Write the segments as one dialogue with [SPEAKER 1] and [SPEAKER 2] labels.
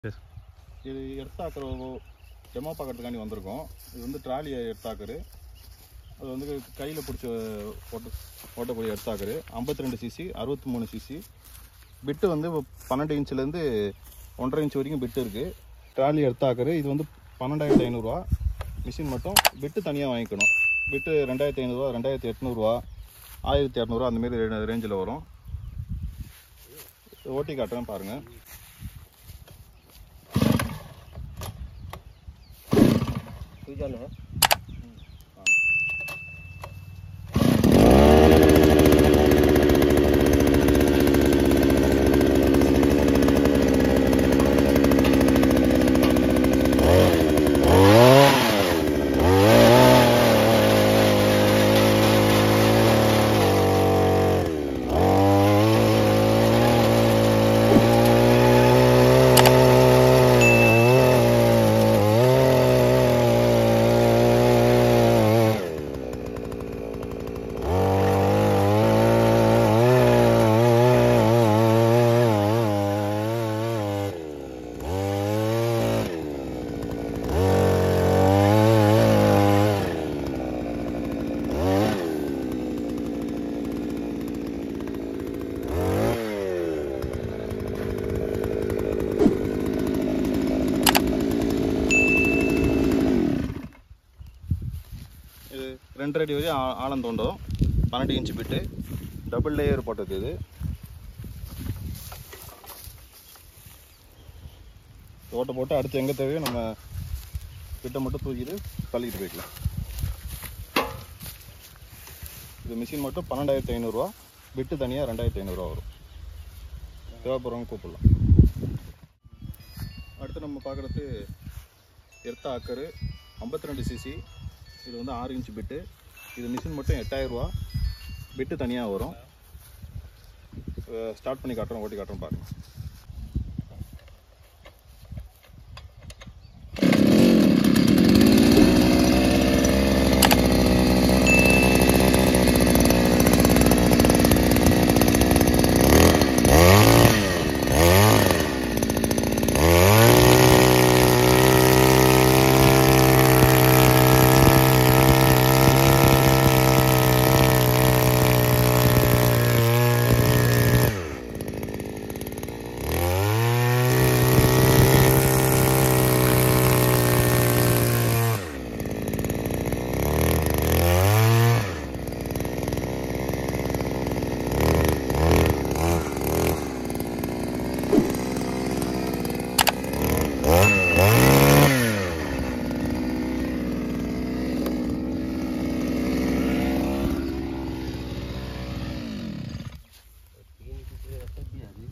[SPEAKER 1] இது எடுத்தாக்குற டெமோ பார்க்கறதுக்காண்டி வந்திருக்கோம் இது வந்து ட்ராலி எடுத்தாக்குரு அது வந்து கையில் பிடிச்ச ஓட்ட ஓட்டக்கூடிய எடுத்தாக்குரு ஐம்பத்தி ரெண்டு சிசி அறுபத்தி மூணு சிசி பிட்டு வந்து பன்னெண்டு இன்ச்லேருந்து ஒன்றரை இன்ச் வரைக்கும் பிட்டு இருக்குது ட்ராலி எடுத்தாக்குரு இது வந்து பன்னெண்டாயிரத்தி ஐநூறுரூவா மிஷின் மட்டும் பிட்டு தனியாக வாங்கிக்கணும் பிட்டு ரெண்டாயிரத்தி ஐநூறுரூவா ரெண்டாயிரத்தி எட்நூறுவா ஆயிரத்தி இரநூறுவா அந்தமாரி ரேஞ்சில் வரும் ஓட்டி காட்டுறேன் பாருங்கள்
[SPEAKER 2] सुजन है
[SPEAKER 1] இது ரெண்டரை அடி வரையும் ஆ- ஆழம் தோண்டும் பன்னெண்டு இன்ச்சு பிட்டு டபுள் லேயர் போட்டது இது ஓட்டை போட்டு அடுத்து எங்கே தேவையோ நம்ம பிட்டை மட்டும் தூக்கிட்டு தள்ளிட்டு போய்க்கலாம் இது மிஷின் மட்டும் பன்னெண்டாயிரத்தி ஐநூறுரூவா பிட்டு தனியாக ரெண்டாயிரத்தி ஐநூறுரூவா வரும் தேவைப்படுறவங்க கூப்பிடலாம் அடுத்து நம்ம பார்க்குறது எர்த்தா ஆக்கரு ஐம்பத்தி ரெண்டு சிசி இது வந்து ஆறு இன்ச் பிட்டு இது மிஷின் மட்டும் எட்டாயிரரூவா பிட்டு தனியாக வரும் ஸ்டார்ட் பண்ணி காட்டுறோம் ஓட்டி காட்டுறோம் பாருங்க
[SPEAKER 2] तीन किसी रास्ते भी है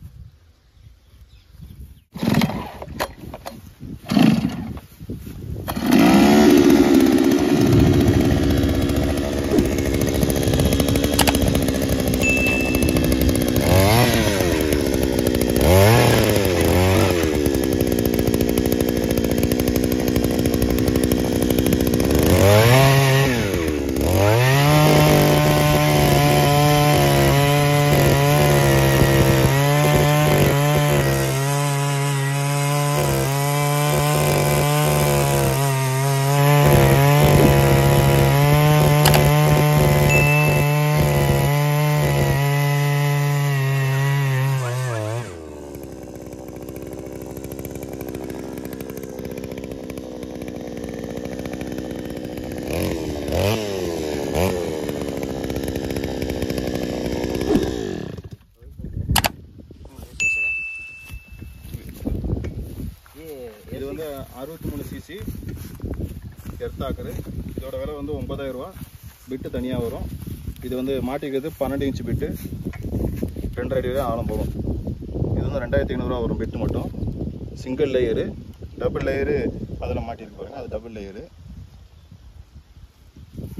[SPEAKER 2] ये
[SPEAKER 1] இது வந்து அறுபத்தி மூணு சிசி எர்த்தாக்கரு இதோட விலை வந்து ஒன்பதாயிரம் ரூபா பிட்டு தனியாக வரும் இது வந்து மாட்டிக்கிறது பன்னெண்டு இன்ச்சு பிட்டு ரெண்டரை அடி வரை ஆழம் போகும் இது வந்து ரெண்டாயிரத்தி ஐநூறுரூவா வரும் பிட்டு மட்டும் சிங்கிள் லேயரு டபுள் லேயரு அதில் மாட்டியிருக்கு பாருங்க அது டபுள் லேயரு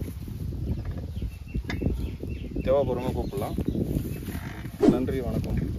[SPEAKER 1] தேவைப்படுறவங்க கூப்பிடலாம் நன்றி வணக்கம்